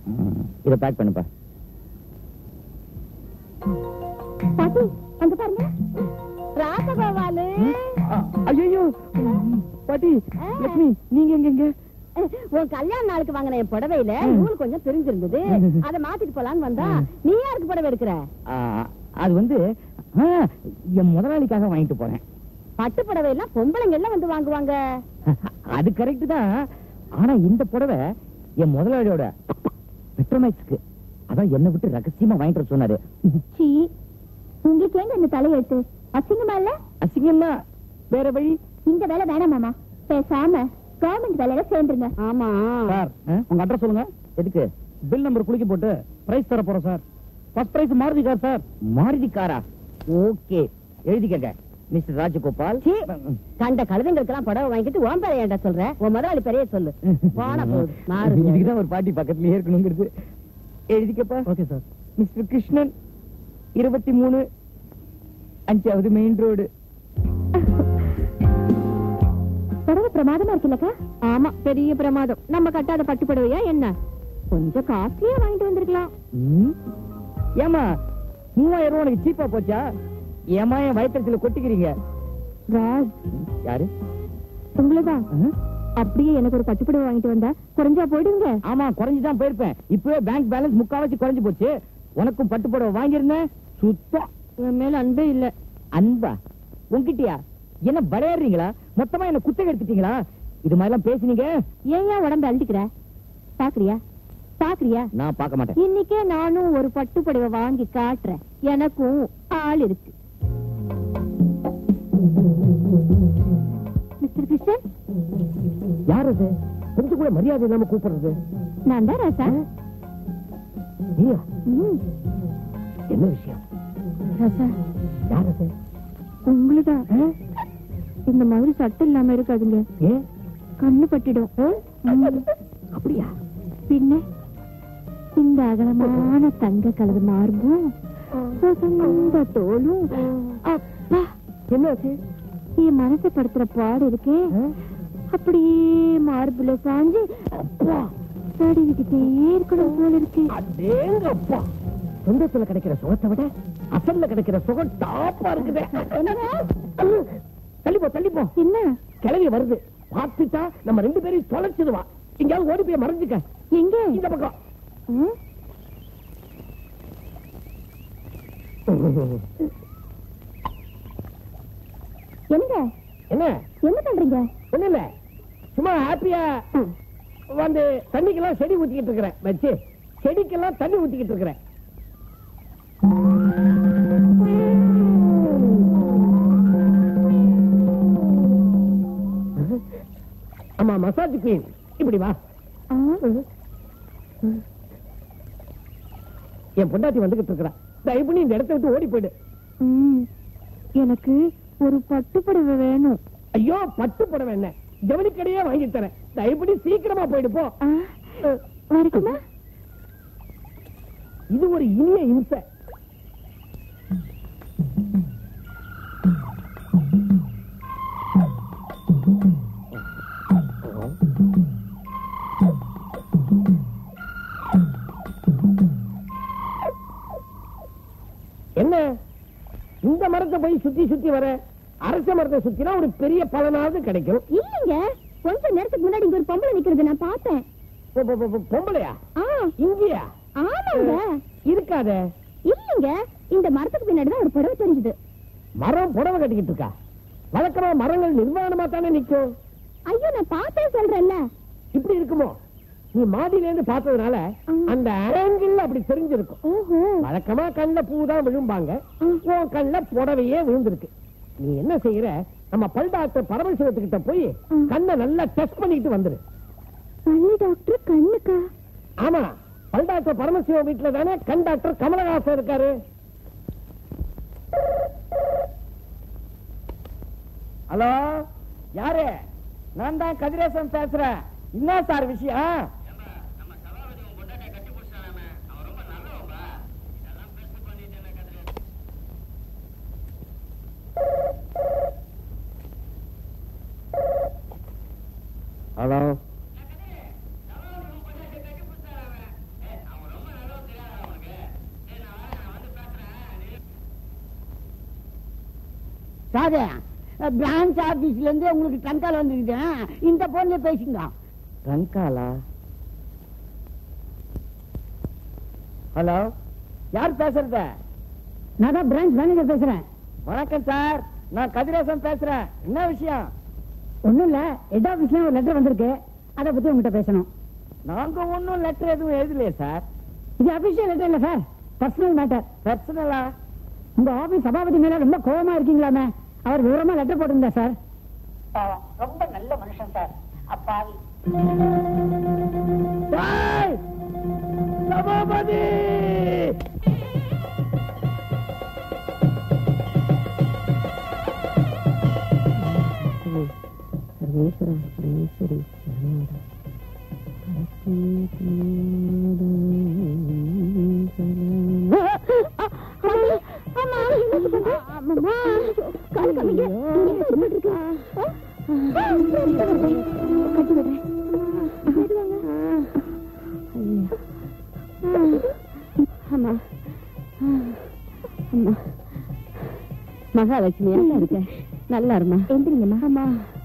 இதை பேக் பண்ணுப்பா பாட்டி அங்க பாருங்க ராசகோபாலு ஐயோ பாட்டி லட்சுமி நீங்க எங்க எங்க உன் கல்யாண நாளுக்கு வாங்கின என் புடவையில நூல் கொஞ்சம் பிரிஞ்சிருந்தது அதை மாத்திட்டு போலான்னு வந்தா நீ யாருக்கு புடவை எடுக்கிற ஆ, அது வந்து ஆ, என் முதலாளிக்காக வாங்கிட்டு போறேன் பட்டு புடவை எல்லாம் பொம்பளைங்க எல்லாம் வந்து வாங்குவாங்க அது கரெக்ட் தான் ஆனா இந்த புடவை என் முதலாளியோட பெட்ரோமேக்ஸ்க்கு அதான் என்னை விட்டு ரகசியமா வாங்கிட்டு வர சொன்னாரு சீ உங்களுக்கு எங்க இந்த தலையெழுத்து அசிங்கமா இல்ல அசிங்கம்னா வேற வழி இந்த வேலை வேணாம் மாமா பேசாம கவர்மெண்ட் வேலையில சேர்ந்துருங்க ஆமா சார் உங்க அட்ரஸ் சொல்லுங்க எதுக்கு பில் நம்பர் குளிக்க போட்டு பிரைஸ் தர போறோம் sir first prize Maruti car sir Maruti காரா ஓகே எழுதிக்கங்க மிஸ்டர் ராஜகோபால் சீ. கண்ட கழுதைங்களுக்கெல்லாம் புடவை வாங்கிட்டு உன் பேரை ஏன்டா சொல்ற உன் முதலாளி பெரிய சொல்லு போனா போகுது மாறுது இதுக்குதான் ஒரு பாட்டி பக்கத்துலயே இருக்கணுங்கிறது எழுதிக்கப்பா ஓகே சார் மிஸ்டர் கிருஷ்ணன் இருபத்தி மூணு அஞ்சாவது மெயின் ரோடு புடவை பிரமாதமா இருக்குல்லக்கா ஆமா பெரிய பிரமாதம் நம்ம கட்டாத பட்டு புடவையா என்ன கொஞ்சம் காஸ்ட்லியா வாங்கிட்டு வந்திருக்கலாம் ம்? ஏமா மூவாயிரம் ரூபாய் உனக்கு சீப்பா போச்சா ஏமா என் வயிற்றுல கொட்டிக்கிறீங்க ராஜ் யாரு உங்களதான் ஆ? அப்படியே எனக்கு ஒரு பட்டு புடவை வாங்கிட்டு வந்தா குறைஞ்சா போயிடுங்க ஆமா குறைஞ்சுதான் போயிருப்பேன் இப்பவே பேங்க் பேலன்ஸ் முக்காவாசி குறைஞ்சு போச்சு உனக்கும் பட்டு புடவை வாங்கியிருந்தேன் சுத்தம் என் மேல அன்பே இல்ல அன்பா உன்கிட்டயா என்ன விளையாடுறீங்களா மொத்தமா என்ன குத்தகை எடுத்துட்டீங்களா இது மாதிரி எல்லாம் பேசுனீங்க ஏன் ஏன் உடம்பு அழுத்திக்கிற பாக்குறியா பாக்குறியா நான் பார்க்க மாட்டேன் இன்னைக்கே நானும் ஒரு பட்டு புடவை வாங்கி காட்டுறேன் எனக்கும் ஆள் இருக்கு மிஸ்டர் கிருஷ்ணன் யார் அது கொஞ்சம் கூட மரியாதை இல்லாம கூப்பிடுறது நான் தான் ராசா நீயா ம், என்ன விஷயம் ராசா யார் அது உங்களுதான் இந்த மாதிரி சட்டம் இல்லாம இருக்காதுங்க ஏன் கண்ணு பட்டிடும் ம், அப்படியா பின்ன இந்த அகலமான தங்க கலர் மார்பும் இந்த தோலும் அப்பா என்னாச்சு என் மனசை படுத்துற பாடு இருக்கே அப்படியே மார்புல சாஞ்சு அப்பா தடிக்கிட்டே இருக்கணும் போல இருக்கு அடேங்க அப்பா சொந்தத்துல கிடைக்கிற சுகத்தை விட அசல்ல கிடைக்கிற சுகம் டாப்பா இருக்குது தள்ளிப்போ தள்ளிப்போ என்ன கிளவி வருது பார்த்துட்டா நம்ம ரெண்டு பேரையும் தொலைச்சிடுவா எங்கேயாவது ஓடி போய் மறைஞ்சுக்க எங்க இந்த பக்கம் ம்? என்னங்க என்ன என்ன பண்றீங்க ஒண்ணு இல்ல சும்மா ஹாப்பியா வந்து தண்ணிக்கெல்லாம் செடி ஊத்திக்கிட்டு இருக்கிறேன் வச்சு செடிக்கெல்லாம் தண்ணி ஊத்திக்கிட்டு இருக்கிறேன் ஆமா மசாஜ் குயின் இப்படி வா ஆ, என் பொண்டாட்டி வந்துகிட்டு இருக்கிறா தயவு பண்ணி இந்த இடத்த விட்டு ஓடி போயிடு ம். எனக்கு ஒரு பட்டு புடவை வேணும் ஐயோ பட்டு புடவை என்ன ஜவுளிக்கடையே வாங்கி தரேன் தயவு பண்ணி சீக்கிரமா போயிடு போ ஆ, வரட்டுமா இது ஒரு இனிய இம்சை என்ன இந்த மரத்தை போய் சுத்தி சுத்தி வர அரச மரத்தை சுத்தினா ஒரு பெரிய பலனாவது கிடைக்கும் இல்லைங்க கொஞ்ச நேரத்துக்கு முன்னாடி இங்க ஒரு பொம்பளை நிக்கிறது நான் பார்த்தேன் பொ- பொ- பொ- பொ- பொம்பளையா ஆ, இங்கேயா ஆமாங்க இருக்காத இல்லைங்க இந்த மரத்துக்கு பின்னாடி தான் ஒரு புடவை தெரிஞ்சது மரம் புடவை கட்டிக்கிட்டு இருக்கா வழக்கமா மரங்கள் நிர்வாணமா தானே நிக்கும் ஐயோ நான் பார்த்தேன் சொல்றேன்ல இப்படி இருக்குமோ நீ மாடியில இருந்து பார்த்ததுனால அந்த ஆங்கிள் அப்படி தெரிஞ்சிருக்கும் ஓஹோ வழக்கமா கண்ணுல பூ தான் விழும்பாங்க உன் கண்ணுல புடவையே விழுந்திருக்கு நீ என்ன செய்யற நம்ம பல் டாக்டர் பரமசிவத்துக்கிட்ட போய் கண்ணை நல்லா டெஸ்ட் பண்ணிட்டு வந்துரு பள்ளி டாக்டர் கண்ணுக்கா ஆமா பல் டாக்டர் பரமசிவம் வீட்டுல தானே கண் டாக்டர் கமலஹாசன் இருக்காரு ஹலோ யாரு நான் தான் கதிரேசன் பேசுறேன் என்ன சார் விஷயம் ஹலோ யாரு பிரான்ச் ஆபீஸ்ல இருந்து உங்களுக்கு ட்ரங்கால் வந்துருக்குது இந்த போன்ல பேசுங்க ட்ரங்காலா ஹலோ யார் பேசுறத நான் தான் பிரான்ச் மேனேஜர் பேசுறேன் வணக்கம் சார் நான் கதிரேசன் பேசுறேன் என்ன விஷயம் ஒண்ணும் இல்ல ஹெட் ஆபீஸ்ல ஒரு லெட்டர் வந்திருக்கு அதை பத்தி உங்ககிட்ட பேசணும் நாங்க ஒன்னும் லெட்டர் எதுவும் எழுதலையே சார் இது அபிஷியல் லெட்டர் இல்ல சார் பர்சனல் மேட்டர் பர்சனலா உங்க ஆபீஸ் சபாபதி மேல ரொம்ப கோபமா இருக்கீங்களாமே அவர் விவரமா லெட்டர் போட்டிருந்தா சார் ரொம்ப நல்ல மனுஷன் சார் அப்பாவி டேய்! சபாபதி அம்மா அம்மா மகாலட்சுமி நல்லா இருக்க நல்லா இருமா எந்திரிங்கம்மா அம்மா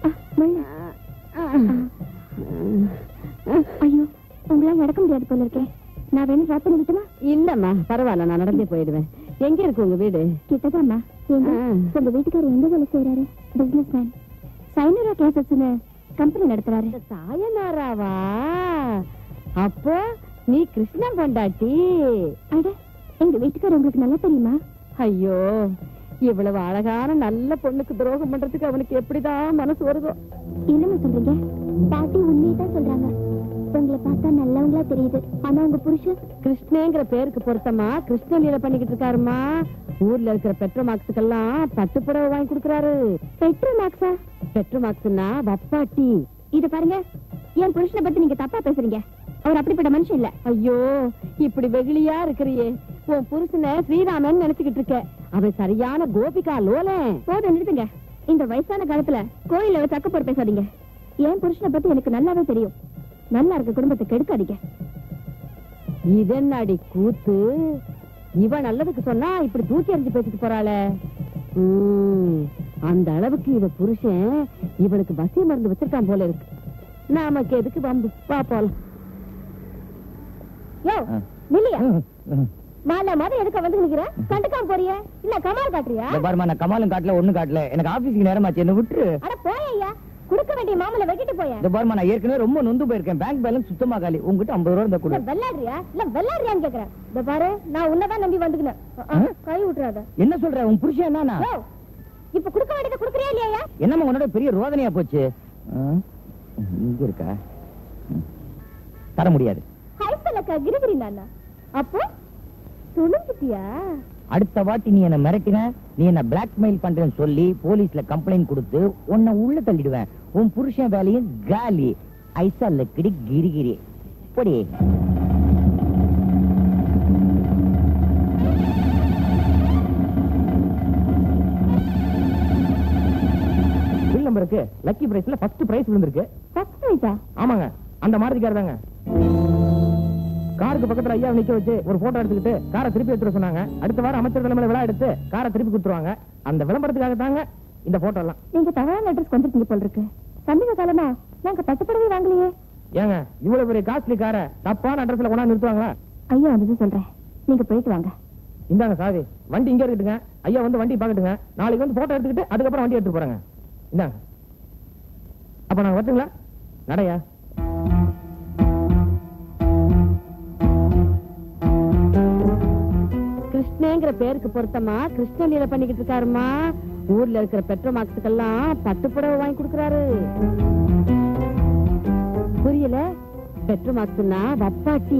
ஐயோ உங்களால நடக்க முடியாது போல இருக்கேன் நான் வேணும் ட்ராப் பண்ணி விட்டுமா இல்லம்மா பரவாயில்ல நான் நடந்தே போயிடுவேன் எங்க இருக்கு உங்க வீடு கிட்டதாம்மா உங்க வீட்டுக்காரர் எந்த வேலை செய்யறாரு பிசினஸ் மேன் சைனரா கேசஸ்னு கம்பெனி நடத்துறாரு சாயனாராவா அப்போ நீ கிருஷ்ணன் கொண்டாட்டி அட எங்க வீட்டுக்காரர் உங்களுக்கு நல்லா தெரியுமா ஐயோ இவ்வளவு அழகான நல்ல பொண்ணுக்கு துரோகம் பண்றதுக்கு அவனுக்கு எப்படிதான் மனசு வருதோ என்னமா சொல்றீங்க பாட்டி உண்மையை தான் சொல்றாங்க உங்களை பார்த்தா நல்லவங்களா தெரியுது ஆனா உங்க புருஷன் கிருஷ்ணங்கிற பேருக்கு பொருத்தமா கிருஷ்ண லீலை பண்ணிக்கிட்டு இருக்காருமா ஊர்ல இருக்கிற பெட்ரோ மார்க்ஸுக்கெல்லாம் பட்டு புடவை வாங்கி கொடுக்கறாரு பெட்ரோ மார்க்ஸா பெட்ரோ மார்க்ஸ்னா வப்பாட்டி இது பாருங்க என் புருஷனை பத்தி நீங்க தப்பா பேசுறீங்க அவர் அப்படிப்பட்ட மனுஷன் இல்ல ஐயோ இப்படி வெகுளியா இருக்கிறியே உன் புருஷனை ஸ்ரீராமன் நினைச்சுக்கிட்டு இருக்க அவன் சரியான கோபிகா லோலன் போதும் நிறுத்துங்க இந்த வயசான காலத்துல கோயில வச்சு அக்கப்போர் பேசாதீங்க என் புருஷனை பத்தி எனக்கு நல்லாவே தெரியும் நல்லா இருக்க குடும்பத்தை கெடுக்காதீங்க இதென்னாடி கூத்து இவ நல்லதுக்கு சொன்னா இப்படி தூக்கி எறிஞ்சு பேசிட்டு போறாளே ம், அந்த அளவுக்கு இவ புருஷன் இவனுக்கு வசிய மருந்து வச்சிருக்கான் போல இருக்கு நமக்கு எதுக்கு வம்பு பாப்போம் யோ நில்லையா மாலை மாதிரி எதுக்கு வந்து நிக்கிற கண்டுக்காம போறிய இல்ல கமால் காட்டுறியா இந்த பாருமா நான் கமாலும் காட்டல ஒண்ணும் காட்டல எனக்கு ஆபீஸ்க்கு நேரமாச்சு என்ன விட்டுரு அட போய்யா குடுக்க வேண்டிய மாமலை வெட்டிட்டு போய இந்த பாருமா நான் ஏற்கனவே ரொம்ப நொந்து போயிருக்கேன் பேங்க் பேலன்ஸ் சுத்தமா காலி உங்ககிட்ட ஐம்பது ரூபா இருந்தா இல்ல கொடு வெள்ளாடுறியா இல்ல வெள்ளாடுறியான்னு கேக்குறேன் இந்த பாரு நான் உன்னதான் நம்பி வந்துக்கினேன் அஹ், அஹ், கை விட்டுறாத என்ன சொல்ற உன் புருஷன் என்னன்னா யோ, இப்ப குடுக்க வேண்டியதை குடுக்கறியா இல்லையா என்னம்மா உன்னோட பெரிய ரோதனையா போச்சு ஆ? இங்க இருக்கா ம். தர முடியாது ஹைப்பலக்கா கிரிகிரி நானா அப்போ துணிஞ்சிட்டியா அடுத்த வாட்டி நீ என்ன மிரட்டின நீ என்ன பிளாக்மெயில் பண்றேன்னு சொல்லி போலீஸ்ல கம்ப்ளைண்ட் கொடுத்து உன்னை உள்ள தள்ளிடுவேன் உன் புருஷன் வேலையும் காலி ஐசா லக்கடி கிரிகிரி பொடி பில் நம்பருக்கு லக்கி பிரைஸ்ல ஃபர்ஸ்ட் பிரைஸ் விழுந்திருக்கு ஃபர்ஸ்ட் ரைட்டா ஆமாங்க அந்த மாருதி கார் தாங்க காருக்கு பக்கத்துல ஐயா நிக்க வச்சு ஒரு போட்டோ எடுத்துக்கிட்டு காரை திருப்பி எடுத்துட சொன்னாங்க அடுத்த வாரம் அமைச்சர் தலைமையில விழா எடுத்து காரை திருப்பி கொடுத்துருவாங்க அந்த விளம்பரத்துக்காக தாங்க இந்த போட்டோ எல்லாம் நீங்க தவறான அட்ரஸ் வந்துருக்கீங்க போல இருக்கு சமீப காலமா நாங்க பட்டுப்படவே வாங்கலையே ஏங்க இவ்வளவு பெரிய காஸ்ட்லி காரை தப்பான அட்ரஸ்ல கொண்டாந்து நிறுத்துவாங்களா ஐயா வந்து சொல்றேன் நீங்க போயிட்டு வாங்க இந்தாங்க சாவி வண்டி இங்க இருக்கட்டுங்க ஐயா வந்து வண்டி பாக்கட்டுங்க நாளைக்கு வந்து போட்டோ எடுத்துக்கிட்டு அதுக்கப்புறம் வண்டி எடுத்து போறாங்க இந்தாங்க அப்ப நாங்க வரட்டுங்களா நடையா கிருஷ்ணங்கிற பேருக்கு பொருத்தமா கிருஷ்ண லீலை பண்ணிக்கிட்டு இருக்காருமா ஊர்ல இருக்கிற பெட்ரோ மார்க்ஸுக்கெல்லாம் பட்டு புடவை வாங்கி கொடுக்கறாரு புரியல பெட்ரோ மார்க்ஸ்னா வப்பாட்டி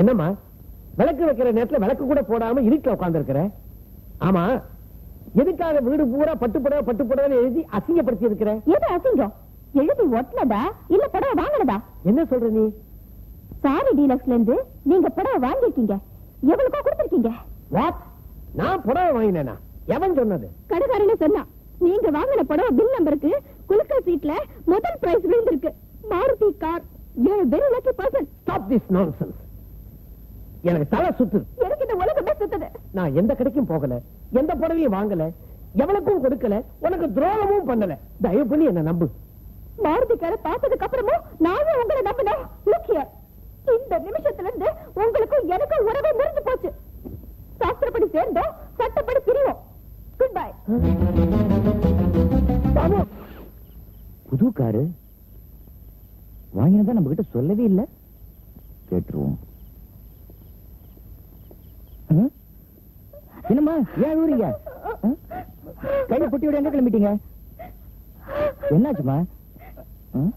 என்னம்மா விளக்கு வைக்கிற நேரத்துல விளக்கு கூட போடாம இருக்க உட்கார்ந்து இருக்கிற ஆமா எதுக்காக வீடு பூரா பட்டு புடவை பட்டு புடவை எழுதி அசிங்கப்படுத்தி இருக்கிற எது அசிங்கம் எழுதி ஒட்டினதா இல்ல புடவை வாங்கினதா என்ன சொல்ற நீ சாரி டீலக்ஸ்ல இருந்து நீங்க புடவை வாங்கிருக்கீங்க எவ்வளவுக்கோ கொடுத்திருக்கீங்க வாட் நான் புடவை வாங்கினேனா எவன் சொன்னது கடைக்காரனே சொன்னா நீங்க வாங்கின புடவை பில் நம்பருக்கு குலுக்கல் சீட்ல முதல் பிரைஸ் விழுந்திருக்கு Maruti car you very lucky person stop this nonsense எனக்கு தலை சுத்து எனக்கு இந்த உலகமே சுத்தது நான் எந்த கடைக்கும் போகல எந்த புடவையும் வாங்கல எவனுக்கும் கொடுக்கல உனக்கு துரோகமும் பண்ணல தயவு பண்ணி என்ன நம்பு மாருதி காரை பார்த்ததுக்கு அப்புறமும் நானும் உங்களை நம்பினேன் லுக் ஹியர் இந்த நிமிஷத்துல இருந்து உங்களுக்கும் எனக்கும் உறவே முறிஞ்சு போச்சு சாஸ்திரப்படி சேர்ந்தோம் சட்டப்படி பிரிவோம் குட் பை பாபு புது காரு வாங்கினதா நம்ம கிட்ட சொல்லவே இல்ல கேட்டுருவோம் ம்? என்னம்மா ஏன் ஊறீங்க கையில பொட்டியோட எங்க கிளம்பிட்டீங்க என்னாச்சுமா ம்?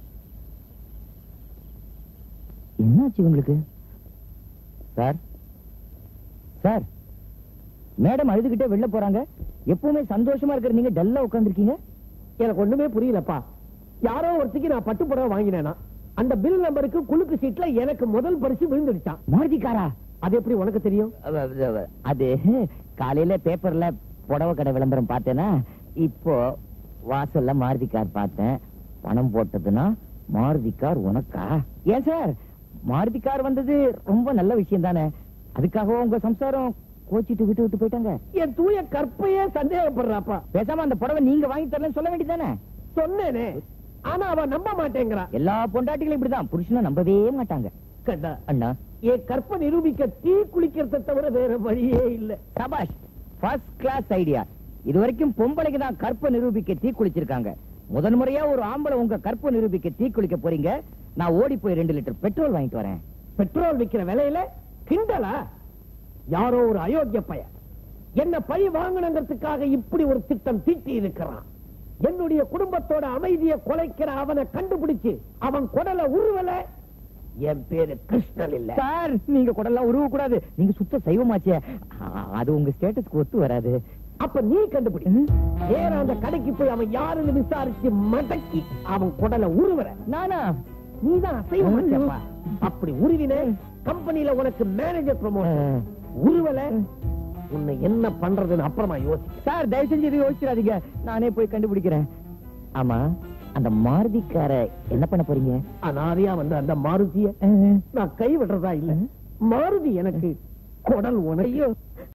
என்னாச்சு உங்களுக்கு சார் சார் மேடம் அழுதுகிட்டே வெளில போறாங்க எப்பவுமே சந்தோஷமா இருக்கிற நீங்க டல்லா உட்கார்ந்திருக்கீங்க எனக்கு ஒண்ணுமே புரியலப்பா யாரோ ஒருத்திக்கு நான் பட்டு புடவை வாங்கினேனா அந்த பில் நம்பருக்கு குலுக்கு சீட்ல எனக்கு முதல் பரிசு விழுந்துடுச்சான் மாருதிக்காரா அது எப்படி உனக்கு தெரியும் அவ- அவ- அவ- அது காலையில பேப்பர்ல புடவை கடை விளம்பரம் பார்த்தேனா இப்போ வாசல்ல மாருதி கார் பார்த்தேன் பணம் போட்டதுன்னா மாருதி கார் உனக்கா ஏன் சார் மாருதி கார் வந்தது ரொம்ப நல்ல விஷயம் தானே அதுக்காக உங்க சம்சாரம் கோச்சிட்டு விட்டு விட்டு போயிட்டாங்க என் தூய கற்பையே சந்தேகப்படுறாப்பா பேசாம அந்த புடவை நீங்க வாங்கி தரலன்னு சொல்ல வேண்டியதானே சொன்னேனே ஆனா அவ நம்ப மாட்டேங்கிறா எல்லா பொண்டாட்டிகளும் இப்படிதான் புருஷனை நம்பவே மாட்டாங்க கண்டா அண்ணா என் கற்பை நிரூபிக்க தீ குளிக்கிறத தவிர வேற வழியே இல்ல சபாஷ் ஃபர்ஸ்ட் கிளாஸ் ஐடியா இது வரைக்கும் பொம்பளைக்கு தான் கற்பை நிரூபிக்க தீ குளிச்சிருக்காங்க முதன் முறையா ஒரு ஆம்பளை உங்க கற்பை நிரூபிக்க தீ குளிக்க போறீங்க நான் ஓடி போய் ரெண்டு லிட்டர் பெட்ரோல் வாங்கிட்டு வரேன் பெட்ரோல் விக்கிற விலையில கிண்டலா யாரோ ஒரு அயோக்கிய பையன் என்ன பழி வாங்கணுங்கிறதுக்காக இப்படி ஒரு திட்டம் தீட்டி இருக்கிறான் என்னுடைய குடும்பத்தோட அமைதியை குலைக்கிற அவனை கண்டுபிடிச்சு அவன் குடலை உருவல என் பேரு கிருஷ்ணன் இல்ல சார் நீங்க குடல்லாம் உருவ கூடாது நீங்க சுத்த சைவமாச்சே ஆ, அது உங்க ஸ்டேட்டஸ்க்கு ஒத்து வராது அப்ப நீ கண்டுபிடி நேரா அந்த கடைக்கு போய் அவன் யாருன்னு விசாரிச்சு மடக்கி அவன் குடலை உருவற நானா நீதான் அசைவமாச்சப்பா அப்படி உருவின கம்பெனில உனக்கு மேனேஜர் ப்ரமோஷன் உருவல உன்னை என்ன பண்றதுன்னு அப்புறமா யோசி சார் தயவு செஞ்சு இது யோசிச்சிடாதீங்க நானே போய் கண்டுபிடிக்கிறேன் ஆமா அந்த மாருதிக்கார என்ன பண்ண போறீங்க அனாதையா வந்த அந்த மாருதிய நான் கை விடுறதா இல்ல மாருதி எனக்கு குடல் உனக்கு